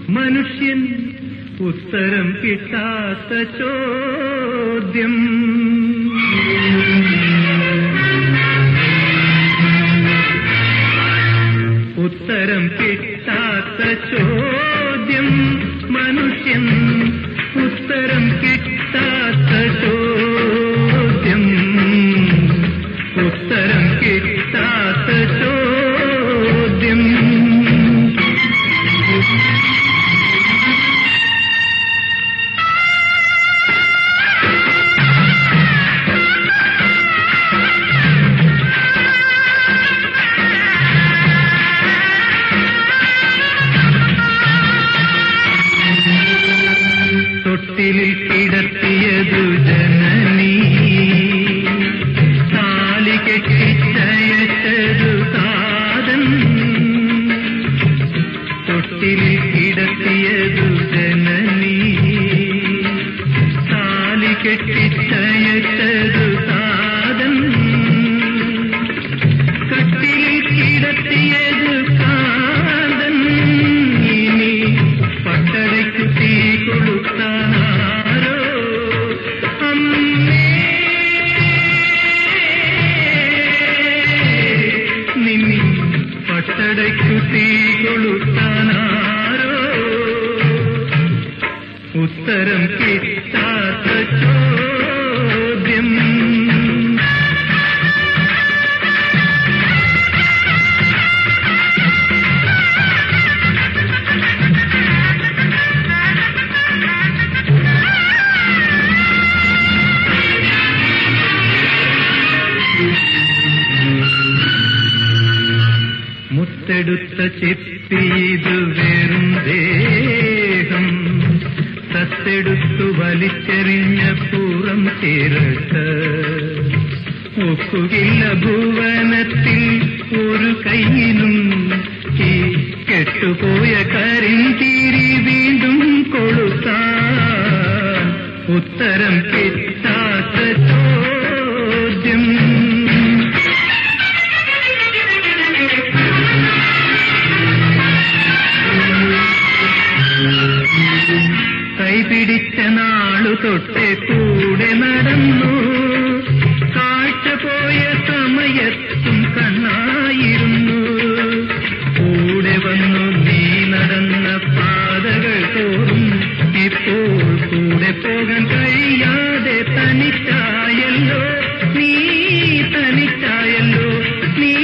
മനുഷ്യൻ ഉത്തരം കിട്ടാത്ത ചോദ്യം ഉത്തരം കിട്ടാത്ത ചോദ്യം മനുഷ്യൻ ഉത്തരം കിട്ടാത്ത ചോദ്യം ഉത്തരം കിട്ടാത്ത ചോദ്യം തൊട്ടിലിൽ കിടത്തിയതു ജനനീ താലി കെട്ടിച്ചയച്ചതു താതൻ തൊട്ടിലിൽ കിടത്തിയതു ജനനീ താലി കെട്ടിച്ചയച്ചതു താതൻ കട്ടിലിൽ കിടത്തിയത് കാതൻ ഇനി പട്ടടയ്ക്കു തീ കൊളുത്താനാരോ അമ്മേ നിന്നി പട്ടടയ്ക്കു തീ കൊളുത്താനാരോ ഉത്തരം കിട്ടാത്ത ചോദ്യം മുത്തെടുത്ത ചെത്തിയത് വെറും ദേഹം തത്തെടുത്തു വലിച്ചെറിഞ്ഞ പുറം ചേർത്ത് ഒക്കുകില്ല ഭുവനത്തിൽ ഒരു കയ്യിലും ഈ കെട്ടുപോയ കരിന്തീരി വീണ്ടും കൊളുത്താൻ ഉത്തരം കിട്ടാത്ത ചോദ്യം കൈപിടിച്ച നാളു തൊട്ടേ കൂടെ നടന്നു കാഴ്ച പോയ സമയത്തും കണ്ണായിരുന്നു കൂടെ വന്നു നീ നടന്ന പാതകൾ തോറും ഇപ്പോൾ കൂടെ പോകാൻ കഴിയാതെ തനിച്ചായല്ലോ നീ തനിച്ചായല്ലോ നീ